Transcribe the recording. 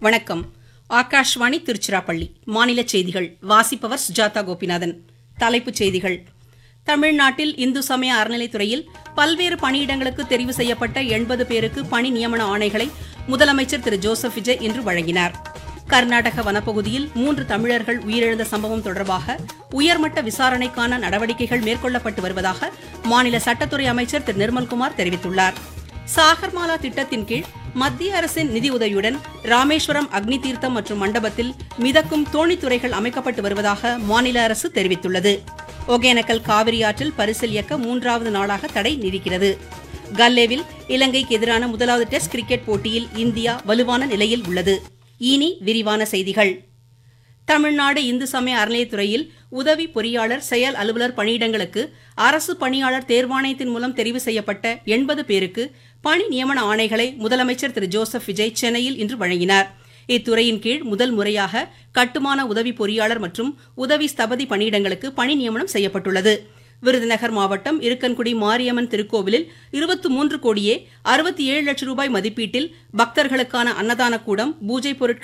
வணக்கம் ஆகாஷ்வாணி திருச்சிராப்பள்ளி மாநில செய்திகள் வாசிப்பவர் சுஜாதா கோபிநாதன் தலைப்புச் செய்திகள் தமிழ்நாட்டில் இந்து சமய அறநிலைத்துறையில் பல்வேறு பணியிடங்களுக்கு தெரிவு செய்யப்பட்ட எண்பது பேருக்கு பணி நியமன ஆணைகளை முதலமைச்சர் திரு ஜோசப் விஜய் இன்று வழங்கினார் கர்நாடக வனப்பகுதியில் மூன்று தமிழர்கள் உயிரிழந்த சம்பவம் தொடர்பாக உயர்மட்ட விசாரணைக்கான நடவடிக்கைகள் மேற்கொள்ளப்பட்டு வருவதாக மாநில சட்டத்துறை அமைச்சர் திரு நிர்மல்குமார் தெரிவித்துள்ளார் சாகர்மாலா திட்டத்தின் கீழ் மத்திய அரசின் நிதியுதவியுடன் ராமேஸ்வரம் அக்னி தீர்த்தம் மற்றும் மண்டபத்தில் மிதக்கும் தோணித்துறைகள் அமைக்கப்பட்டு வருவதாக மாநில அரசு தெரிவித்துள்ளது ஒகேனக்கல் காவிரி ஆற்றில் பரிசல் இயக்க மூன்றாவது நாளாக தடை நீடிக்கிறது கல்லேவில் இலங்கைக்கு எதிரான முதலாவது டெஸ்ட் கிரிக்கெட் போட்டியில் இந்தியா வலுவான நிலையில் உள்ளது இனி விரிவான செய்திகள் தமிழ்நாடு இந்து சமய அறநிலையத்துறையில் உதவி பொறியாளர் செயல் அலுவலர் பணியிடங்களுக்கு அரசு பணியாளர் தேர்வாணையத்தின் மூலம் தெரிவு செய்யப்பட்ட எண்பது பேருக்கு பணி நியமன ஆணைகளை முதலமைச்சர் திரு ஜோசப் விஜய் சென்னையில் இன்று வழங்கினார் இத்துறையின் கீழ் முதல் முறையாக கட்டுமான உதவி பொறியாளர் மற்றும் உதவி ஸ்தபதி பணியிடங்களுக்கு பணி நியமனம் செய்யப்பட்டுள்ளது விருதுநகர் மாவட்டம் இருக்கன்குடி மாரியம்மன் திருக்கோவிலில் இருபத்தி மூன்று கோடியே அறுபத்தி ஏழு லட்சம் ரூபாய் மதிப்பீட்டில் பக்தர்களுக்கான அன்னதான கூடம் பூஜை பொருட்கள்